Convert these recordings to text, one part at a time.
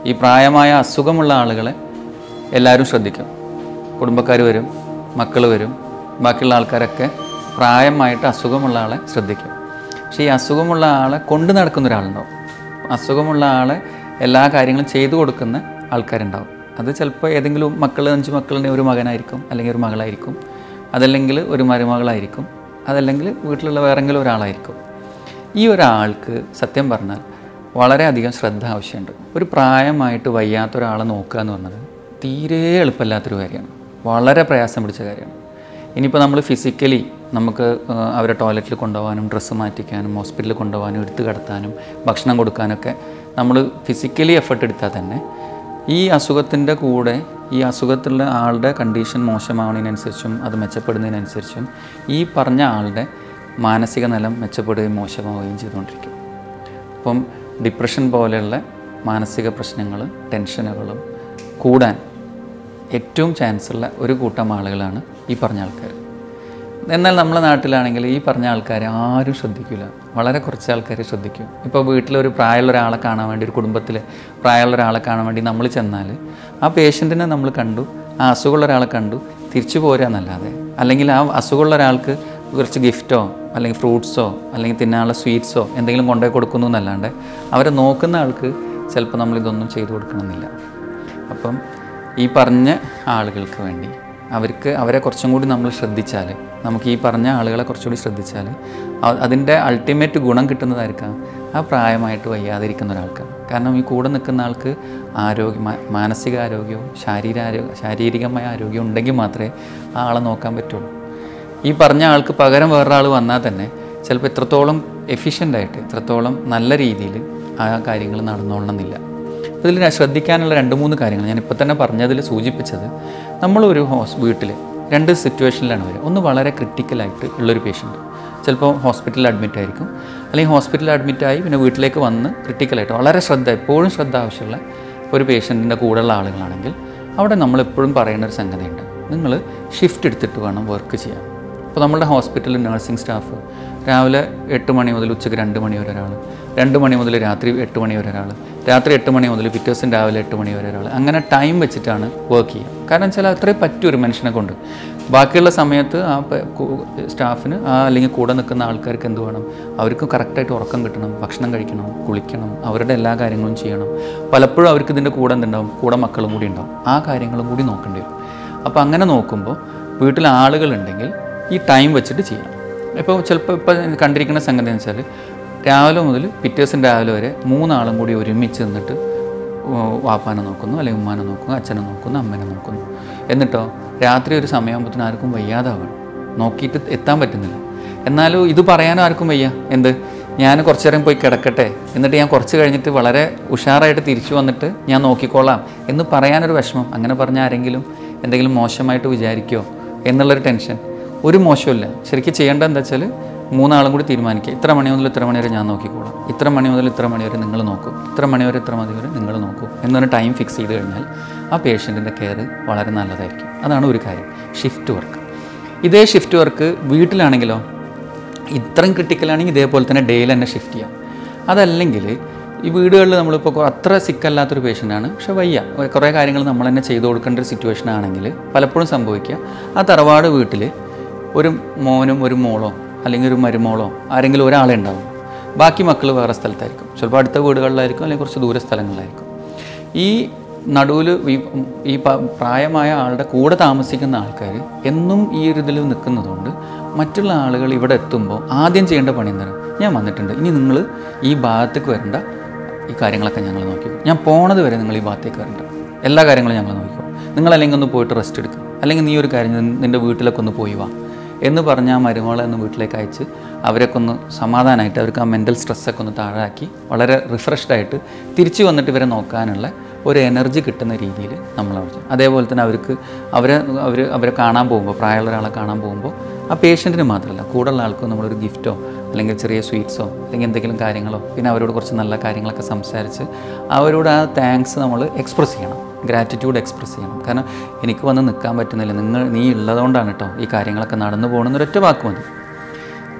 ഈ പ്രായമായ അസുഖമുള്ള ആളുകളെ എല്ലാവരും ശ്രദ്ധിക്കും കുടുംബക്കാർ വരും മക്കൾ വരും ബാക്കിയുള്ള ആൾക്കാരൊക്കെ പ്രായമായിട്ട് അസുഖമുള്ള ആളെ ശ്രദ്ധിക്കും പക്ഷേ ഈ അസുഖമുള്ള ആളെ കൊണ്ടു നടക്കുന്ന ഒരാളുണ്ടാവും അസുഖമുള്ള ആളെ എല്ലാ കാര്യങ്ങളും ചെയ്തു കൊടുക്കുന്ന ആൾക്കാരുണ്ടാവും അത് ചിലപ്പോൾ ഏതെങ്കിലും മക്കൾ അഞ്ച് മക്കളുടെ ഒരു മകനായിരിക്കും അല്ലെങ്കിൽ ഒരു മകളായിരിക്കും അതല്ലെങ്കിൽ ഒരു മരുമകളായിരിക്കും അതല്ലെങ്കിൽ വീട്ടിലുള്ള വേറെങ്കിലും ഒരാളായിരിക്കും ഈ ഒരാൾക്ക് സത്യം പറഞ്ഞാൽ വളരെയധികം ശ്രദ്ധ ആവശ്യമുണ്ട് ഒരു പ്രായമായിട്ട് വയ്യാത്ത ഒരാളെ നോക്കുക എന്ന് പറഞ്ഞത് തീരെ എളുപ്പമില്ലാത്തൊരു കാര്യമാണ് വളരെ പ്രയാസം പിടിച്ച കാര്യമാണ് ഇനിയിപ്പോൾ നമ്മൾ ഫിസിക്കലി നമുക്ക് ആ, അവരെ ടോയ്ലറ്റിൽ കൊണ്ടുപോകാനും ഡ്രസ്സ് മാറ്റിക്കാനും ഹോസ്പിറ്റലിൽ കൊണ്ടുപോകാനും എടുത്തു കിടത്താനും ഭക്ഷണം കൊടുക്കാനൊക്കെ നമ്മൾ ഫിസിക്കലി എഫർട്ട് എടുത്താൽ തന്നെ ഈ അസുഖത്തിൻ്റെ കൂടെ ഈ അസുഖത്തിലുള്ള ആളുടെ കണ്ടീഷൻ മോശമാവുന്നതിനനുസരിച്ചും അത് മെച്ചപ്പെടുന്നതിനനുസരിച്ചും ഈ പറഞ്ഞ ആളുടെ മാനസിക നിലം മെച്ചപ്പെടുകയും മോശമാവുകയും ചെയ്തുകൊണ്ടിരിക്കും അപ്പം ഡിപ്രഷൻ പോലെയുള്ള മാനസിക പ്രശ്നങ്ങൾ ടെൻഷനുകളും കൂടാൻ ഏറ്റവും ചാൻസ് ഉള്ള ഒരു കൂട്ടം ആളുകളാണ് ഈ പറഞ്ഞ ആൾക്കാർ എന്നാൽ നമ്മുടെ നാട്ടിലാണെങ്കിൽ ഈ പറഞ്ഞ ആൾക്കാരെ ആരും ശ്രദ്ധിക്കില്ല വളരെ കുറച്ച് ആൾക്കാർ ശ്രദ്ധിക്കും ഇപ്പോൾ വീട്ടിലൊരു പ്രായമുള്ള ഒരാളെ കാണാൻ വേണ്ടി ഒരു കുടുംബത്തിൽ പ്രായമുള്ള ഒരാളെ കാണാൻ വേണ്ടി നമ്മൾ ചെന്നാൽ ആ പേഷ്യൻറ്റിനെ നമ്മൾ കണ്ടു ആ അസുഖമുള്ള ഒരാളെ കണ്ടു തിരിച്ചു പോരാന്നല്ലാതെ അല്ലെങ്കിൽ ആ അസുഖമുള്ള ഒരാൾക്ക് കുറച്ച് ഗിഫ്റ്റോ അല്ലെങ്കിൽ ഫ്രൂട്ട്സോ അല്ലെങ്കിൽ തിന്നാനുള്ള സ്വീറ്റ്സോ എന്തെങ്കിലും കൊണ്ടുപോയി കൊടുക്കുന്നു എന്നല്ലാണ്ട് അവരെ നോക്കുന്ന ആൾക്ക് ചിലപ്പോൾ നമ്മളിതൊന്നും ചെയ്തു കൊടുക്കണമെന്നില്ല അപ്പം ഈ പറഞ്ഞ ആളുകൾക്ക് വേണ്ടി അവർക്ക് അവരെ കുറച്ചും കൂടി നമ്മൾ ശ്രദ്ധിച്ചാൽ നമുക്ക് ഈ പറഞ്ഞ ആളുകളെ കുറച്ചുകൂടി ശ്രദ്ധിച്ചാൽ അ- അതിൻ്റെ അൾട്ടിമേറ്റ് ഗുണം കിട്ടുന്നതായിരിക്കാം ആ പ്രായമായിട്ട് വയ്യാതിരിക്കുന്ന ഒരാൾക്കാണ് കാരണം ഈ കൂടെ നിൽക്കുന്ന ആൾക്ക് ആരോഗ്യ മാ- മാനസികാരോഗ്യവും ശാരീരാരോഗ്യ ശാരീരികമായ ആരോഗ്യം ഉണ്ടെങ്കിൽ മാത്രമേ ആ ആളെ നോക്കാൻ പറ്റുള്ളൂ ഈ പറഞ്ഞ ആൾക്ക് പകരം വേറൊരാൾ വന്നാൽ തന്നെ ചിലപ്പോൾ ഇത്രത്തോളം എഫിഷ്യൻ്റായിട്ട് ഇത്രത്തോളം നല്ല രീതിയിൽ ആ കാര്യങ്ങൾ നടന്നോളണമെന്നില്ല അപ്പോൾ ഇതിൽ ഞാൻ ശ്രദ്ധിക്കാനുള്ള രണ്ട് മൂന്ന് കാര്യങ്ങൾ ഞാൻ ഇപ്പോൾ തന്നെ പറഞ്ഞതിൽ സൂചിപ്പിച്ചത് നമ്മളൊരു ഹോസ് വീട്ടിൽ രണ്ട് സിറ്റുവേഷനിലാണ് വരിക ഒന്ന് വളരെ ക്രിട്ടിക്കലായിട്ട് ഉള്ളൊരു പേഷ്യൻറ്റ് ചിലപ്പോൾ ഹോസ്പിറ്റലിൽ അഡ്മിറ്റ് ആയിരിക്കും അല്ലെങ്കിൽ ഹോസ്പിറ്റലിൽ അഡ്മിറ്റായി പിന്നെ വീട്ടിലേക്ക് വന്ന് ക്രിട്ടിക്കലായിട്ട് വളരെ ശ്രദ്ധ എപ്പോഴും ശ്രദ്ധ ആവശ്യമുള്ള ഒരു പേഷ്യൻറ്റിൻ്റെ കൂടെയുള്ള ആളുകളാണെങ്കിൽ അവിടെ നമ്മൾ എപ്പോഴും പറയുന്ന ഒരു സംഗതിയുണ്ട് നിങ്ങൾ ഷിഫ്റ്റ് എടുത്തിട്ട് വേണം വർക്ക് ചെയ്യാൻ ഇപ്പോൾ നമ്മുടെ ഹോസ്പിറ്റലിൽ നഴ്സിംഗ് സ്റ്റാഫ് രാവിലെ എട്ട് മണി മുതൽ ഉച്ചയ്ക്ക് രണ്ട് മണി വരെ ഒരാൾ രണ്ട് മണി മുതൽ രാത്രി എട്ട് മണി വരെ ഒരാൾ രാത്രി എട്ട് മണി മുതൽ പിറ്റേ ദിവസം രാവിലെ എട്ട് മണി വരെ ഒരാൾ അങ്ങനെ ടൈം വെച്ചിട്ടാണ് വർക്ക് ചെയ്യുക കാരണം വെച്ചാൽ അത്രയും പറ്റും ഒരു മനുഷ്യനെ കൊണ്ട് ബാക്കിയുള്ള സമയത്ത് ആ പ- കു- സ്റ്റാഫിന് ആ അല്ലെങ്കിൽ കൂടെ നിൽക്കുന്ന ആൾക്കാർക്ക് എന്ത് വേണം അവർക്ക് കറക്റ്റായിട്ട് ഉറക്കം കിട്ടണം ഭക്ഷണം കഴിക്കണം കുളിക്കണം അവരുടെ എല്ലാ കാര്യങ്ങളും ചെയ്യണം പലപ്പോഴും അവർക്ക് ഇതിൻ്റെ കൂടെ എന്തുണ്ടാവും കൂടെ മക്കളും കൂടി ഉണ്ടാവും ആ കാര്യങ്ങളും കൂടി നോക്കേണ്ടി വരും അപ്പോൾ അങ്ങനെ നോക്കുമ്പോൾ വീട്ടിൽ ആളുകളുണ്ടെങ്കിൽ ഈ ടൈം വെച്ചിട്ട് ചെയ്യാം ഇപ്പോൾ ചിലപ്പോൾ ഇപ്പോൾ കണ്ടിരിക്കുന്ന സംഗതി എന്ന് വെച്ചാൽ രാവിലെ മുതൽ പിറ്റേ ദിവസം രാവിലെ വരെ മൂന്നാളും കൂടി ഒരുമിച്ച് നിന്നിട്ട് ഉ- വാപ്പാനെ നോക്കുന്നു അല്ലെങ്കിൽ ഉമ്മാനെ നോക്കുന്നു അച്ഛനെ നോക്കുന്നു അമ്മനെ നോക്കുന്നു എന്നിട്ടോ രാത്രി ഒരു സമയമാകുമ്പോഴത്തേനും ആർക്കും വയ്യാതാവണം നോക്കിയിട്ട് എത്താൻ പറ്റുന്നില്ല എന്നാലും ഇത് പറയാനും ആർക്കും വയ്യ എന്ത് ഞാൻ കുറച്ച് നേരം പോയി കിടക്കട്ടെ എന്നിട്ട് ഞാൻ കുറച്ച് കഴിഞ്ഞിട്ട് വളരെ ഉഷാറായിട്ട് തിരിച്ചു വന്നിട്ട് ഞാൻ നോക്കിക്കോളാം എന്ന് പറയാനൊരു വിഷമം അങ്ങനെ പറഞ്ഞാൽ ആരെങ്കിലും എന്തെങ്കിലും മോശമായിട്ട് വിചാരിക്കുമോ എന്നുള്ളൊരു ടെൻഷൻ ഒരു മോശമില്ല ശരിക്കും ചെയ്യേണ്ടത് എന്താ വെച്ചാൽ മൂന്നാളും കൂടി തീരുമാനിക്കുക ഇത്ര മണി മുതൽ ഇത്ര മണി വരെ ഞാൻ നോക്കിക്കോളാം ഇത്ര മണി മുതൽ ഇത്ര മണി വരെ നിങ്ങൾ നോക്കൂ ഇത്ര മണി വരെ ഇത്ര മണി വരെ നിങ്ങൾ നോക്കൂ എന്നൊരു ടൈം ഫിക്സ് ചെയ്ത് കഴിഞ്ഞാൽ ആ പേഷ്യൻറ്റിൻ്റെ കെയർ വളരെ നല്ലതായിരിക്കും അതാണ് ഒരു കാര്യം ഷിഫ്റ്റ് വർക്ക് ഇതേ ഷിഫ്റ്റ് വർക്ക് വീട്ടിലാണെങ്കിലോ ഇത്രയും ക്രിട്ടിക്കലാണെങ്കിൽ ഇതേപോലെ തന്നെ ഡേയിൽ തന്നെ ഷിഫ്റ്റ് ചെയ്യാം അതല്ലെങ്കിൽ ഈ വീടുകളിൽ നമ്മളിപ്പോൾ കൊ- അത്ര സിക്കല്ലാത്തൊരു പേഷ്യൻ്റാണ് പക്ഷെ വയ്യ കുറേ കാര്യങ്ങൾ നമ്മൾ തന്നെ ചെയ്തു കൊടുക്കേണ്ട ഒരു സിറ്റുവേഷൻ ആണെങ്കിൽ പലപ്പോഴും സംഭവിക്കുക ആ തറവാട് വീട്ടിൽ ഒരു മോനും ഒരു മോളോ അല്ലെങ്കിൽ ഒരു മരുമോളോ ആരെങ്കിലും ഒരാളെ ഉണ്ടാവും ബാക്കി മക്കൾ വേറെ സ്ഥലത്തായിരിക്കും ചിലപ്പോൾ അടുത്ത വീടുകളിലായിരിക്കും അല്ലെങ്കിൽ കുറച്ച് ദൂര സ്ഥലങ്ങളിലായിരിക്കും ഈ നടുവിൽ ഈ ഈ പ- പ്രായമായ ആളുടെ കൂടെ താമസിക്കുന്ന ആൾക്കാർ എന്നും ഈ ഒരു ഇതിൽ നിൽക്കുന്നതുകൊണ്ട് മറ്റുള്ള ആളുകൾ ഇവിടെ എത്തുമ്പോൾ ആദ്യം ചെയ്യേണ്ട പണി എന്താണ് ഞാൻ വന്നിട്ടുണ്ട് ഇനി നിങ്ങൾ ഈ ഭാഗത്തേക്ക് വരണ്ട ഈ കാര്യങ്ങളൊക്കെ ഞങ്ങൾ നോക്കിക്കോ ഞാൻ പോണത് വരെ നിങ്ങൾ ഈ ഭാഗത്തേക്ക് വരണ്ട എല്ലാ കാര്യങ്ങളും ഞങ്ങൾ നോക്കിക്കോ നിങ്ങൾ അല്ലെങ്കിൽ ഒന്ന് പോയിട്ട് റെസ്റ്റ് എടുക്കുക അല്ലെങ്കിൽ നീ ഒരു കാര്യം ചെയ്യ്, നിൻ്റെ വീട്ടിലൊക്കെ ഒന്ന് പോയി വാ എന്ന് പറഞ്ഞ് ആ മരുമകളെ ഒന്ന് വീട്ടിലേക്ക് അയച്ച് അവരൊക്കെ ഒന്ന് സമാധാനമായിട്ട് അവർക്ക് ആ മെൻ്റൽ സ്ട്രെസ്സൊക്കെ ഒന്ന് താഴാക്കി വളരെ റിഫ്രഷ്ഡ് ആയിട്ട് തിരിച്ചു വന്നിട്ട് ഇവരെ നോക്കാനുള്ള ഒരു എനർജി കിട്ടുന്ന രീതിയിൽ നമ്മൾ അവിടെ ചെയ്യും. അതേപോലെ തന്നെ അവർക്ക് അവരെ അവർ അവരെ കാണാൻ പോകുമ്പോൾ പ്രായമുള്ള ഒരാളെ കാണാൻ പോകുമ്പോൾ ആ പേഷ്യൻറ്റിന് മാത്രമല്ല കൂടെയുള്ള ആൾക്കും നമ്മളൊരു ഗിഫ്റ്റോ അല്ലെങ്കിൽ ചെറിയ സ്വീറ്റ്സോ അല്ലെങ്കിൽ എന്തെങ്കിലും കാര്യങ്ങളോ പിന്നെ അവരോട് കുറച്ച് നല്ല കാര്യങ്ങളൊക്കെ സംസാരിച്ച് അവരോട് ആ താങ്ക്സ് നമ്മൾ എക്സ്പ്രസ് ചെയ്യണം ഗ്രാറ്റിറ്റ്യൂഡ് എക്സ്പ്രസ് ചെയ്യണം കാരണം എനിക്ക് വന്ന് നിൽക്കാൻ പറ്റുന്നില്ല നിങ്ങൾ നീ ഉള്ളതുകൊണ്ടാണ് കേട്ടോ ഈ കാര്യങ്ങളൊക്കെ നടന്നു പോകണമെന്നൊരൊറ്റ വാക്ക് മതി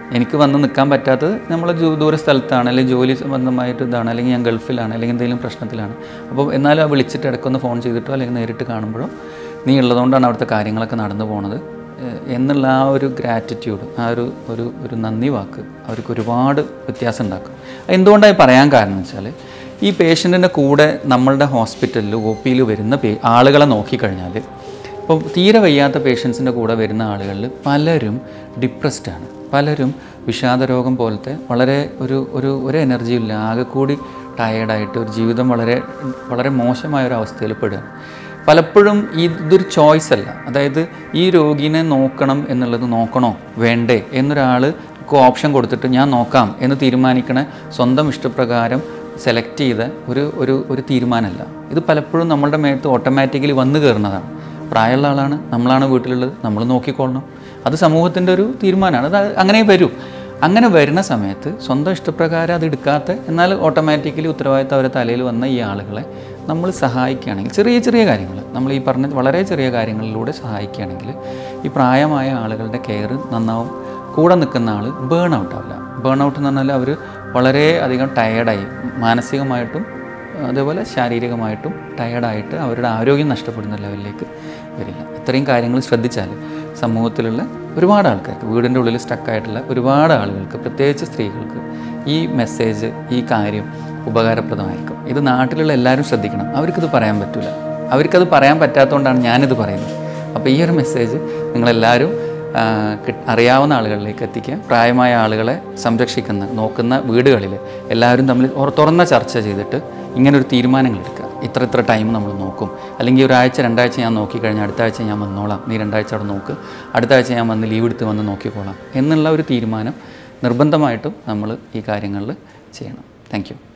എനിക്ക് വന്ന് നിൽക്കാൻ പറ്റാത്തത് നമ്മൾ ദൂര സ്ഥലത്താണ് അല്ലെങ്കിൽ ജോലി സംബന്ധമായിട്ട് ഇതാണ് അല്ലെങ്കിൽ ഞാൻ ഗൾഫിലാണ് അല്ലെങ്കിൽ എന്തെങ്കിലും പ്രശ്നത്തിലാണ് അപ്പോൾ എന്നാലും ആ വിളിച്ചിട്ട് ഇടയ്ക്കൊന്ന് ഫോൺ ചെയ്തിട്ടോ അല്ലെങ്കിൽ നേരിട്ട് കാണുമ്പോഴോ നീ ഉള്ളതുകൊണ്ടാണ് അവിടുത്തെ കാര്യങ്ങളൊക്കെ നടന്നു പോണത് ഏഹ് എന്നുള്ള ആ ഒരു ഗ്രാറ്റിറ്റ്യൂഡ് ആ ഒരു ഒരു ഒരു നന്ദി വാക്ക് അവർക്ക് ഒരുപാട് വ്യത്യാസം ഉണ്ടാക്കും എന്തുകൊണ്ടായി പറയാൻ കാരണം എന്ന് വെച്ചാൽ ഈ പേഷ്യൻറ്റിൻ്റെ കൂടെ നമ്മളുടെ ഹോസ്പിറ്റലിൽ ഒ പിയിൽ വരുന്ന പേ ആളുകളെ നോക്കിക്കഴിഞ്ഞാൽ ഇപ്പോൾ തീരെ വയ്യാത്ത പേഷ്യൻസിൻ്റെ കൂടെ വരുന്ന ആളുകളിൽ പലരും ഡിപ്രസ്ഡ് ആണ് പലരും വിഷാദരോഗം പോലത്തെ വളരെ ഒരു ഒരു ഒരു എനർജിയും ഇല്ല ആകെ കൂടി ടയേർഡായിട്ട് ഒരു ജീവിതം വളരെ വളരെ മോശമായ ഒരു അവസ്ഥയിൽ പെടുകയാണ് പലപ്പോഴും ഇതൊരു ചോയ്സ് അല്ല അതായത് ഈ രോഗീനെ നോക്കണം എന്നുള്ളത് നോക്കണോ വേണ്ടേ എന്നൊരാൾ ഓപ്ഷൻ കൊടുത്തിട്ട് ഞാൻ നോക്കാം എന്ന് തീരുമാനിക്കണ സ്വന്തം ഇഷ്ടപ്രകാരം സെലക്ട് ചെയ്ത ഒരു ഒരു ഒരു തീരുമാനമല്ല ഇത് പലപ്പോഴും നമ്മളുടെ മേത്ത് ഓട്ടോമാറ്റിക്കലി വന്നു കയറുന്നതാണ് പ്രായമുള്ള ആളാണ് നമ്മളാണ് വീട്ടിലുള്ളത് നമ്മൾ നോക്കിക്കൊള്ളണം അത് സമൂഹത്തിൻ്റെ ഒരു തീരുമാനമാണ് അത് അങ്ങനെ വരൂ അങ്ങനെ വരുന്ന സമയത്ത് സ്വന്തം ഇഷ്ടപ്രകാരം അത് എടുക്കാത്ത എന്നാൽ ഓട്ടോമാറ്റിക്കലി ഉത്തരവാദിത്തം അവരെ തലയിൽ വന്ന ഈ ആളുകളെ നമ്മൾ സഹായിക്കുകയാണെങ്കിൽ ചെറിയ ചെറിയ കാര്യങ്ങൾ നമ്മൾ ഈ പറഞ്ഞ വളരെ ചെറിയ കാര്യങ്ങളിലൂടെ സഹായിക്കുകയാണെങ്കിൽ ഈ പ്രായമായ ആളുകളുടെ കെയർ നന്നാവും കൂടെ നിൽക്കുന്ന ആൾ ബേൺ ഔട്ട് ആവില്ല ബേൺ ഔട്ട് എന്ന് പറഞ്ഞാൽ അവർ വളരെ അധികം ടയേർഡായി മാനസികമായിട്ടും അതേപോലെ ശാരീരികമായിട്ടും ടയേർഡായിട്ട് അവരുടെ ആരോഗ്യം നഷ്ടപ്പെടുന്ന ലെവലിലേക്ക് വരില്ല ഇത്രയും കാര്യങ്ങൾ ശ്രദ്ധിച്ചാൽ സമൂഹത്തിലുള്ള ഒരുപാട് ആൾക്കാർക്ക് വീടിൻ്റെ ഉള്ളിൽ സ്റ്റക്കായിട്ടുള്ള ഒരുപാട് ആളുകൾക്ക് പ്രത്യേകിച്ച് സ്ത്രീകൾക്ക് ഈ മെസ്സേജ് ഈ കാര്യം ഉപകാരപ്രദമായിരിക്കും ഇത് നാട്ടിലുള്ള എല്ലാവരും ശ്രദ്ധിക്കണം അവർക്കിത് പറയാൻ പറ്റില്ല അവർക്കത് പറയാൻ പറ്റാത്തതുകൊണ്ടാണ് ഞാനിത് പറയുന്നത് അപ്പോൾ ഈ ഒരു മെസ്സേജ് നിങ്ങളെല്ലാവരും ആ, കിട്ട്- അറിയാവുന്ന ആളുകളിലേക്ക് എത്തിക്കുക പ്രായമായ ആളുകളെ സംരക്ഷിക്കുന്ന നോക്കുന്ന വീടുകളിൽ എല്ലാവരും തമ്മിൽ ഒറ- തുറന്ന ചർച്ച ചെയ്തിട്ട് ഇങ്ങനൊരു തീരുമാനങ്ങൾ എടുക്കുക ഇത്ര ഇത്ര ടൈം നമ്മൾ നോക്കും അല്ലെങ്കിൽ ഒരാഴ്ച രണ്ടാഴ്ച ഞാൻ നോക്കിക്കഴിഞ്ഞാൽ അടുത്ത ആഴ്ച ഞാൻ വന്നോളാം നീ രണ്ടാഴ്ച അവിടെ നോക്ക് അടുത്ത ആഴ്ച ഞാൻ വന്ന് ലീവ് എടുത്ത് വന്ന് നോക്കിക്കോളാം എന്നുള്ള ഒരു തീരുമാനം നിർബന്ധമായിട്ടും നമ്മൾ ഈ കാര്യങ്ങളിൽ ചെയ്യണം താങ്ക് യു